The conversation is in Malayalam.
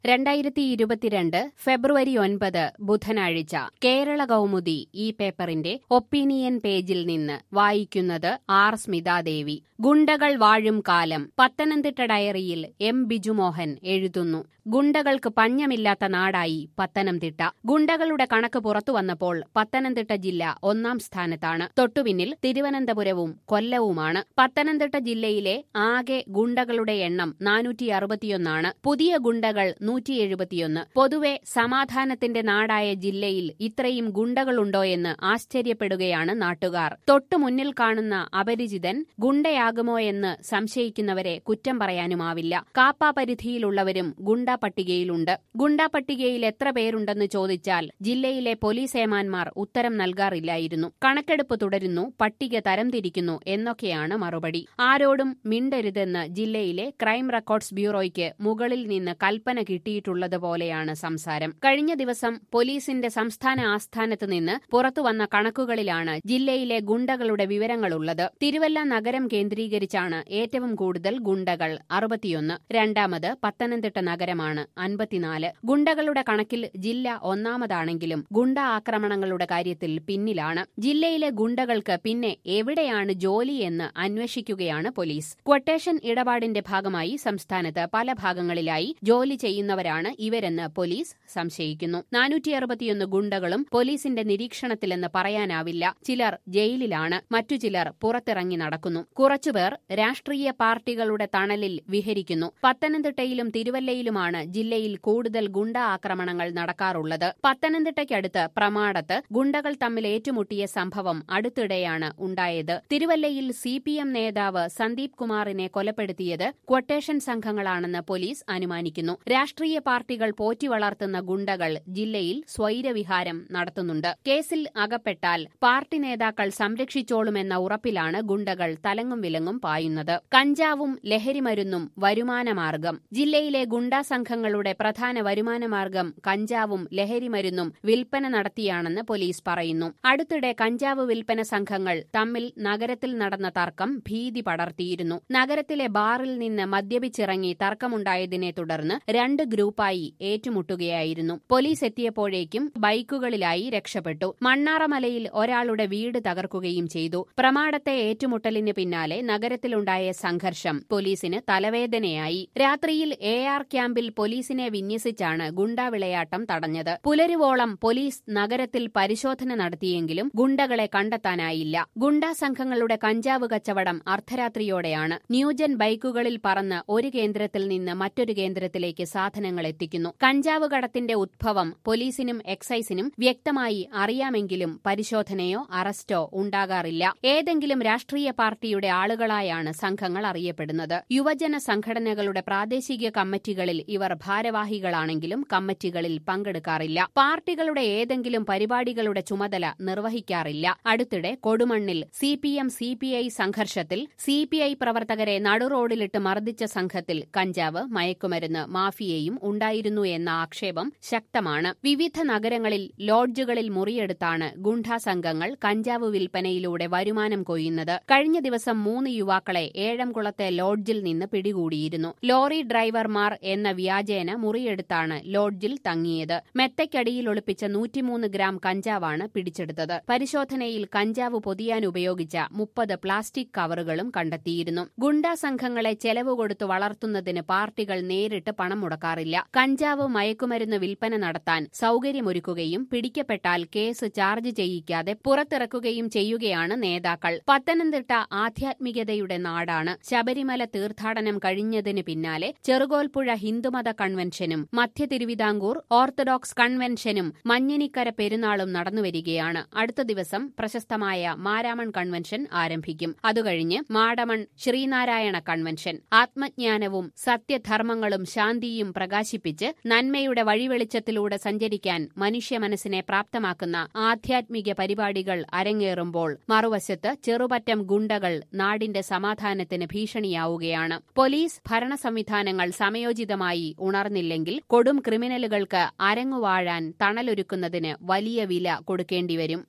രണ്ടായിരത്തി ഇരുപത്തിരണ്ട് ഫെബ്രുവരി ഒൻപത് ബുധനാഴ്ച കേരള കൗമുദി ഈ പേപ്പറിന്റെ ഒപ്പീനിയൻ പേജിൽ നിന്ന് വായിക്കുന്നത് ആർ സ്മിതാദേവി ഗുണ്ടകൾ വാഴും കാലം പത്തനംതിട്ട ഡയറിയിൽ എം ബിജുമോഹൻ എഴുതുന്നു ഗുണ്ടകൾക്ക് പഞ്ഞമില്ലാത്ത നാടായി പത്തനംതിട്ട ഗുണ്ടകളുടെ കണക്ക് പുറത്തു വന്നപ്പോൾ പത്തനംതിട്ട ജില്ല ഒന്നാം സ്ഥാനത്താണ് തൊട്ടുപിന്നിൽ തിരുവനന്തപുരവും കൊല്ലവുമാണ് പത്തനംതിട്ട ജില്ലയിലെ ആകെ ഗുണ്ടകളുടെ എണ്ണം നാനൂറ്റി അറുപത്തിയൊന്നാണ് പുതിയ ഗുണ്ടകൾ നൂറ്റി എഴുപത്തിയൊന്ന് പൊതുവെ സമാധാനത്തിന്റെ നാടായ ജില്ലയിൽ ഇത്രയും ഗുണ്ടകളുണ്ടോ എന്ന് ആശ്ചര്യപ്പെടുകയാണ് നാട്ടുകാർ തൊട്ടു മുന്നിൽ കാണുന്ന അപരിചിതൻ ഗുണ്ടയാകുമോ എന്ന് സംശയിക്കുന്നവരെ കുറ്റം പറയാനുമാവില്ല കാപ്പ പരിധിയിലുള്ളവരും ഗുണ്ട പട്ടികയിലുണ്ട് ഗുണ്ട പട്ടികയിൽ എത്ര പേരുണ്ടെന്ന് ചോദിച്ചാൽ ജില്ലയിലെ പോലീസ് ഏമാന്മാർ ഉത്തരം നൽകാറില്ലായിരുന്നു കണക്കെടുപ്പ് തുടരുന്നു പട്ടിക തരംതിരിക്കുന്നു എന്നൊക്കെയാണ് മറുപടി ആരോടും മിണ്ടരുതെന്ന് ജില്ലയിലെ ക്രൈം റെക്കോർഡ്സ് ബ്യൂറോയ്ക്ക് മുകളിൽ നിന്ന് കൽപ്പന കിട്ടിയിട്ടുള്ളതുപോലെയാണ് സംസാരം കഴിഞ്ഞ ദിവസം പോലീസിന്റെ സംസ്ഥാന ആസ്ഥാനത്ത് നിന്ന് പുറത്തുവന്ന കണക്കുകളിലാണ് ജില്ലയിലെ ഗുണ്ടകളുടെ വിവരങ്ങളുള്ളത് തിരുവല്ല നഗരം കേന്ദ്രീകരിച്ചാണ് ഏറ്റവും കൂടുതൽ ഗുണ്ടകൾ അറുപത്തിയൊന്ന് രണ്ടാമത് പത്തനംതിട്ട നഗരമാണ് അൻപത്തിനാല് ഗുണ്ടകളുടെ കണക്കിൽ ജില്ല ഒന്നാമതാണെങ്കിലും ഗുണ്ട ആക്രമണങ്ങളുടെ കാര്യത്തിൽ പിന്നിലാണ് ജില്ലയിലെ ഗുണ്ടകൾക്ക് പിന്നെ എവിടെയാണ് ജോലി എന്ന് അന്വേഷിക്കുകയാണ് പോലീസ് ക്വട്ടേഷൻ ഇടപാടിന്റെ ഭാഗമായി സംസ്ഥാനത്ത് പല ഭാഗങ്ങളിലായി ജോലി ചെയ്യുന്നവരാണ് ഇവരെന്ന് പോലീസ് സംശയിക്കുന്നു നാനൂറ്റി അറുപത്തിയൊന്ന് ഗുണ്ടകളും പോലീസിന്റെ നിരീക്ഷണത്തിലെന്ന് പറയാനാവില്ല ചിലർ ജയിലിലാണ് മറ്റു ചിലർ പുറത്തിറങ്ങി നടക്കുന്നു കുറച്ചുപേർ രാഷ്ട്രീയ പാർട്ടികളുടെ തണലിൽ വിഹരിക്കുന്നു പത്തനംതിട്ടയിലും തിരുവല്ലയിലുമാണ് ജില്ലയിൽ കൂടുതൽ ഗുണ്ട ആക്രമണങ്ങൾ നടക്കാറുള്ളത് പത്തനംതിട്ടയ്ക്കടുത്ത് പ്രമാടത്ത് ഗുണ്ടകൾ തമ്മിൽ ഏറ്റുമുട്ടിയ സംഭവം അടുത്തിടെയാണ് ഉണ്ടായത് തിരുവല്ലയിൽ സി പി എം നേതാവ് സന്ദീപ് കുമാറിനെ കൊലപ്പെടുത്തിയത് ക്വട്ടേഷൻ സംഘങ്ങളാണെന്ന് പോലീസ് അനുമാനിക്കുന്നു രാഷ്ട്രീയ പാർട്ടികൾ പോറ്റി വളർത്തുന്ന ഗുണ്ടകൾ ജില്ലയിൽ സ്വൈരവിഹാരം നടത്തുന്നുണ്ട് കേസിൽ അകപ്പെട്ടാൽ പാർട്ടി നേതാക്കൾ സംരക്ഷിച്ചോളുമെന്ന ഉറപ്പിലാണ് ഗുണ്ടകൾ തലങ്ങും വിലങ്ങും പായുന്നത് കഞ്ചാവും ലഹരിമരുന്നും വരുമാനമാർഗം ജില്ലയിലെ ഗുണ്ടാ സംഘങ്ങളുടെ പ്രധാന വരുമാനമാർഗം കഞ്ചാവും ലഹരിമരുന്നും വിൽപ്പന നടത്തിയാണെന്ന് പോലീസ് പറയുന്നു അടുത്തിടെ കഞ്ചാവ് വിൽപ്പന സംഘങ്ങൾ തമ്മിൽ നഗരത്തിൽ നടന്ന തർക്കം ഭീതി പടർത്തിയിരുന്നു നഗരത്തിലെ ബാറിൽ നിന്ന് മദ്യപിച്ചിറങ്ങി തർക്കമുണ്ടായതിനെ തുടർന്ന് രണ്ട് ഗ്രൂപ്പായി ഏറ്റുമുട്ടുകയായിരുന്നു പോലീസ് എത്തിയപ്പോഴേക്കും ബൈക്കുകളിലായി രക്ഷപ്പെട്ടു മണ്ണാറമലയിൽ ഒരാളുടെ വീട് തകർക്കുകയും ചെയ്തു പ്രമാടത്തെ ഏറ്റുമുട്ടലിന് പിന്നാലെ നഗരത്തിലുണ്ടായ സംഘർഷം പോലീസിന് തലവേദനയായി രാത്രിയിൽ എ ആർ ക്യാമ്പിൽ പോലീസിനെ വിന്യസിച്ചാണ് ഗുണ്ടാ വിളയാട്ടം തടഞ്ഞത് പുലരുവോളം പോലീസ് നഗരത്തിൽ പരിശോധന നടത്തിയെങ്കിലും ഗുണ്ടകളെ കണ്ടെത്താനായില്ല ഗുണ്ടാ സംഘങ്ങളുടെ കഞ്ചാവ് കച്ചവടം അർദ്ധരാത്രിയോടെയാണ് ന്യൂജൻ ബൈക്കുകളിൽ പറന്ന് ഒരു കേന്ദ്രത്തിൽ നിന്ന് മറ്റൊരു കേന്ദ്രത്തിലേക്ക് സാധനങ്ങൾ എത്തിക്കുന്നു കഞ്ചാവ് കടത്തിന്റെ ഉദ്ഭവം പോലീസിനും എക്സൈസിനും വ്യക്തമായി അറിയാമെങ്കിലും പരിശോധനയോ അറസ്റ്റോ ഉണ്ടാകാറില്ല ഏതെങ്കിലും രാഷ്ട്രീയ പാർട്ടിയുടെ ആളുകളായാണ് സംഘങ്ങൾ അറിയപ്പെടുന്നത് യുവജന സംഘടനകളുടെ പ്രാദേശിക കമ്മിറ്റികളിൽ ഇവർ ഭാരവാഹികളാണെങ്കിലും കമ്മിറ്റികളിൽ പങ്കെടുക്കാറില്ല പാർട്ടികളുടെ ഏതെങ്കിലും പരിപാടികളുടെ ചുമതല നിർവഹിക്കാറില്ല അടുത്തിടെ കൊടുമണ്ണിൽ C P M C P I സംഘർഷത്തിൽ സി പി ഐ പ്രവർത്തകരെ നടുറോഡിലിട്ട് മർദ്ദിച്ച സംഘത്തിൽ കഞ്ചാവ് മയക്കുമരുന്ന് മാഫിയയും ഉണ്ടായിരുന്നു എന്ന ആക്ഷേപം ശക്തമാണ് വിവിധ നഗരങ്ങളിൽ ലോഡ്ജുകളിൽ മുറിയെടുത്താണ് ഗുണ്ടാ സംഘങ്ങൾ കഞ്ചാവ് വിൽപ്പനയിലൂടെ വരുമാനം കൊയ്യുന്നത് കഴിഞ്ഞ ദിവസം മൂന്ന് യുവാക്കളെ ഏഴംകുളത്തെ ലോഡ്ജിൽ നിന്ന് പിടികൂടിയിരുന്നു ലോറി ഡ്രൈവർമാർ എന്ന വ്യാജേന മുറിയെടുത്താണ് ലോഡ്ജിൽ തങ്ങിയത് മെത്തയ്ക്കടിയിൽ ഒളിപ്പിച്ച നൂറ്റിമൂന്ന് ഗ്രാം കഞ്ചാവാണ് പിടിച്ചെടുത്തത് പരിശോധനയിൽ കഞ്ചാവ് പൊതിയാൻ ഉപയോഗിച്ച മുപ്പത് പ്ലാസ്റ്റിക് കവറുകളും കണ്ടെത്തിയിരുന്നു ഗുണ്ടാ സംഘങ്ങളെ ചെലവ് കൊടുത്തു വളർത്തുന്നതിന് പാർട്ടികൾ നേരിട്ട് പണം മുടക്കാറില്ല കഞ്ചാവ് മയക്കുമരുന്ന് വിൽപ്പന നടത്താൻ സൌകര്യമൊരുക്കുകയും പിടിക്കപ്പെട്ടാൽ കേസ് ചാർജ് ചെയ്യിക്കാതെ പുറത്തിറക്കുകയും ചെയ്യുകയാണ് നേതാക്കൾ പത്തനംതിട്ട ആധ്യാത്മികതയുടെ നാടാണ് ശബരിമല തീർത്ഥാടനം കഴിഞ്ഞതിന് പിന്നാലെ ചെറുകോൽപ്പുഴ ഹിന്ദുമത കൺവെൻഷനും മധ്യ തിരുവിതാംകൂർ ഓർത്തഡോക്സ് കൺവെൻഷനും മഞ്ഞിനിക്കര പെരുന്നാളും നടന്നുവരികയാണ് അടുത്ത ദിവസം പ്രശസ്തമായ മാരാമൺ കൺവെൻഷൻ ആരംഭിക്കും അതുകഴിഞ്ഞ് മാടമൺ ശ്രീനാരായണ കൺവെൻഷൻ ആത്മജ്ഞാനവും സത്യധർമ്മങ്ങളും ശാന്തിയും പ്രകാശിപ്പിച്ച് നന്മയുടെ വഴിവെളിച്ചത്തിലൂടെ സഞ്ചരിക്കാൻ മനുഷ്യ മനസ്സിനെ പ്രാപ്തമാക്കുന്ന ആധ്യാത്മിക പരിപാടികൾ അരങ്ങേറുമ്പോൾ മറുവശത്ത് ചെറുപറ്റം ഗുണ്ടകൾ നാടിന്റെ സമാധാനത്തിന് ഭീഷണിയാവുകയാണ് പോലീസ് ഭരണ സംവിധാനങ്ങൾ സമയോചിതമായി ഉണർന്നില്ലെങ്കിൽ കൊടും ക്രിമിനലുകൾക്ക് അരങ്ങുവാഴാൻ തണലൊരുക്കുന്നതിന് വലിയ വില കൊടുക്കേണ്ടിവരും